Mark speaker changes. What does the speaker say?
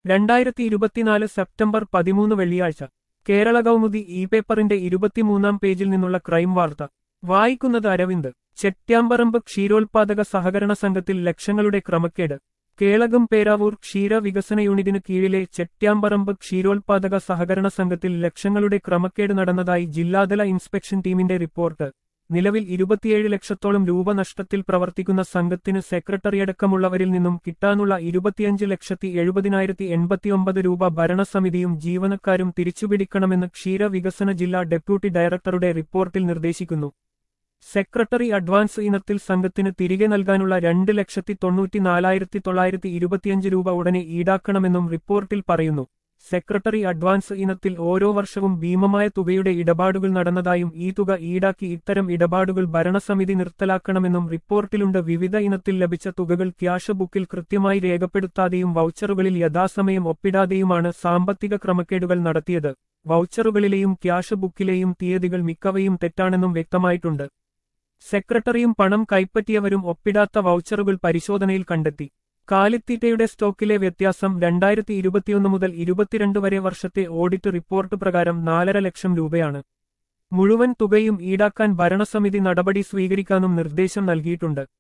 Speaker 1: രണ്ടായിരത്തി ഇരുപത്തിനാല് സെപ്റ്റംബർ പതിമൂന്ന് വെള്ളിയാഴ്ച കേരള കൗമുദി ഇ പേപ്പറിന്റെ ഇരുപത്തിമൂന്നാം പേജിൽ നിന്നുള്ള ക്രൈം വാർത്ത വായിക്കുന്നത് അരവിന്ദ് ചെട്ട്യാമ്പറമ്പ് ക്ഷീരോത്പാദക സഹകരണ സംഘത്തിൽ ലക്ഷങ്ങളുടെ ക്രമക്കേട് കേളകം പേരാവൂർ ക്ഷീര വികസന യൂണിറ്റിനു കീഴിലെ ചെട്ട്യാമ്പറമ്പ് ക്ഷീരോത്പാദക സഹകരണ സംഘത്തിൽ ലക്ഷങ്ങളുടെ ക്രമക്കേട് നടന്നതായി ജില്ലാതല ഇൻസ്പെക്ഷൻ ടീമിന്റെ റിപ്പോർട്ട് നിലവിൽ ഇരുപത്തിയേഴ് ലക്ഷത്തോളം രൂപ നഷ്ടത്തിൽ പ്രവർത്തിക്കുന്ന സംഘത്തിന് സെക്രട്ടറിയടക്കമുള്ളവരിൽ നിന്നും കിട്ടാനുള്ള ഇരുപത്തിയഞ്ച് ലക്ഷത്തി എഴുപതിനായിരത്തി എൺപത്തിയൊമ്പത് രൂപ ഭരണസമിതിയും ജീവനക്കാരും തിരിച്ചുപിടിക്കണമെന്ന് ക്ഷീര വികസന ജില്ലാ ഡെപ്യൂട്ടി ഡയറക്ടറുടെ റിപ്പോർട്ടിൽ നിർദ്ദേശിക്കുന്നു സെക്രട്ടറി അഡ്വാൻസ് ഇനത്തിൽ സംഘത്തിന് തിരികെ നൽകാനുള്ള രണ്ട് ലക്ഷത്തി തൊണ്ണൂറ്റിനാലായിരത്തി തൊള്ളായിരത്തി ഇരുപത്തിയഞ്ച് രൂപ ഉടനെ ഈടാക്കണമെന്നും റിപ്പോർട്ടിൽ പറയുന്നു സെക്രട്ടറി അഡ്വാൻസ് ഇനത്തിൽ ഓരോ വർഷവും ഭീമമായ തുകയുടെ ഇടപാടുകൾ നടന്നതായും ഈ തുക ഈടാക്കി ഇത്തരം ഇടപാടുകൾ ഭരണസമിതി നിർത്തലാക്കണമെന്നും റിപ്പോർട്ടിലുണ്ട് വിവിധ ഇനത്തിൽ ലഭിച്ച തുകകൾ ക്യാഷ് ബുക്കിൽ കൃത്യമായി രേഖപ്പെടുത്താതെയും വൗച്ചറുകളിൽ യഥാസമയം ഒപ്പിടാതെയുമാണ് സാമ്പത്തിക ക്രമക്കേടുകൾ നടത്തിയത് വൗച്ചറുകളിലെയും ക്യാഷ് ബുക്കിലെയും തീയതികൾ മിക്കവയും തെറ്റാണെന്നും വ്യക്തമായിട്ടുണ്ട് സെക്രട്ടറിയും പണം കൈപ്പറ്റിയവരും ഒപ്പിടാത്ത വൗച്ചറുകൾ പരിശോധനയിൽ കണ്ടെത്തി കാലിത്തീറ്റയുടെ സ്റ്റോക്കിലെ വ്യത്യാസം രണ്ടായിരത്തി ഇരുപത്തിയൊന്ന് മുതൽ ഇരുപത്തിരണ്ട് വരെ വർഷത്തെ ഓഡിറ്റ് റിപ്പോർട്ട് പ്രകാരം നാലര ലക്ഷം രൂപയാണ് മുഴുവൻ തുകയും ഈടാക്കാൻ ഭരണസമിതി നടപടി സ്വീകരിക്കാനും നിർദ്ദേശം നൽകിയിട്ടുണ്ട്